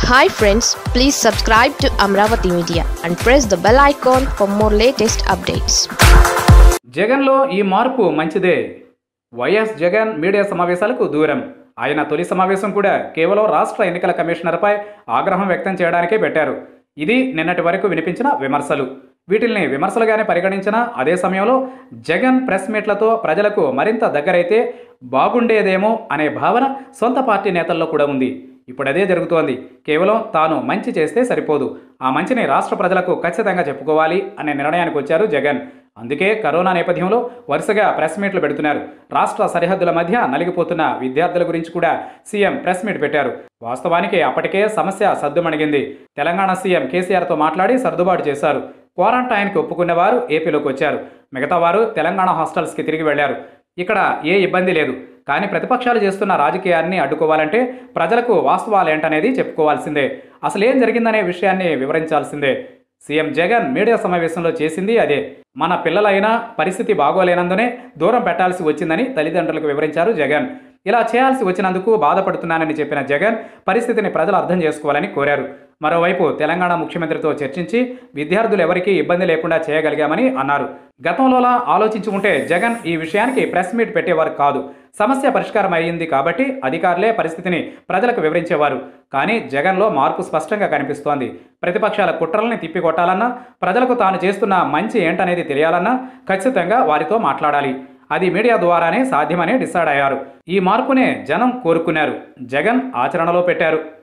hi friends please subscribe to Amaravati media and press the bell icon for more latest updates జగన్లో ఈ మార్పు మంచిదే YS Jagan media సమావేశాలకు దూరం ఆయన తొలి సమావేశం కూడా కేవలం రాష్ట్ర ఎన్నికల కమిషనర్పై ఆగ్రహం వ్యక్తం చేయడానికే పెట్టారు ఇది నిన్నటి వరకు వినిపించిన విమర్శలు వీటిల్ని విమర్శలుగానే పరిగణించిన అదే సమయంలో జగన్ ప్రెస్ మీట్లతో ప్రజలకు మరింత దగ్గరైతే బాగుండేదేమో అనే భావన సొంత పార్టీ నేతల్లో కూడా ఉంది ఇప్పుడు అదే జరుగుతోంది కేవలం తాను మంచి చేస్తే సరిపోదు ఆ మంచిని రాష్ట్ర ప్రజలకు ఖచ్చితంగా చెప్పుకోవాలి అనే నిర్ణయానికి వచ్చారు జగన్ అందుకే కరోనా నేపథ్యంలో వరుసగా ప్రెస్ మీట్లు పెడుతున్నారు రాష్ట్ర సరిహద్దుల మధ్య నలిగిపోతున్న విద్యార్థుల గురించి కూడా సీఎం ప్రెస్ మీట్ పెట్టారు వాస్తవానికి అప్పటికే సమస్య సద్దుమణిగింది తెలంగాణ సీఎం కేసీఆర్తో మాట్లాడి సర్దుబాటు చేశారు క్వారంటైన్కి ఒప్పుకున్న వారు ఏపీలోకి వచ్చారు మిగతా వారు తెలంగాణ హాస్టల్స్కి తిరిగి వెళ్లారు ఇక్కడ ఏ ఇబ్బంది లేదు కానీ ప్రతిపక్షాలు చేస్తున్న రాజకీయాన్ని అడ్డుకోవాలంటే ప్రజలకు వాస్తవాలు ఏంటనేది చెప్పుకోవాల్సిందే అసలు ఏం జరిగిందనే విషయాన్ని వివరించాల్సిందే సీఎం జగన్ మీడియా సమావేశంలో చేసింది అదే మన పిల్లలైనా పరిస్థితి బాగోలేనందునే దూరం పెట్టాల్సి వచ్చిందని తల్లిదండ్రులకు వివరించారు జగన్ ఇలా చేయాల్సి వచ్చినందుకు బాధపడుతున్నానని చెప్పిన జగన్ పరిస్థితిని ప్రజలు అర్థం చేసుకోవాలని కోరారు మరోవైపు తెలంగాణ ముఖ్యమంత్రితో చర్చించి విద్యార్థులు ఎవరికీ ఇబ్బంది లేకుండా చేయగలిగామని అన్నారు గతంలోలా ఆలోచించుకుంటే జగన్ ఈ విషయానికి ప్రెస్ మీట్ పెట్టేవారు కాదు సమస్య పరిష్కారం అయ్యింది కాబట్టి అధికారులే పరిస్థితిని ప్రజలకు వివరించేవారు కానీ జగన్లో మార్పు స్పష్టంగా కనిపిస్తోంది ప్రతిపక్షాల కుట్రల్ని తిప్పికొట్టాలన్నా ప్రజలకు తాను చేస్తున్న మంచి ఏంటనేది తెలియాలన్నా ఖచ్చితంగా వారితో మాట్లాడాలి అది మీడియా ద్వారానే సాధ్యమని డిసైడ్ అయ్యారు ఈ మార్పునే జనం కోరుకున్నారు జగన్ ఆచరణలో పెట్టారు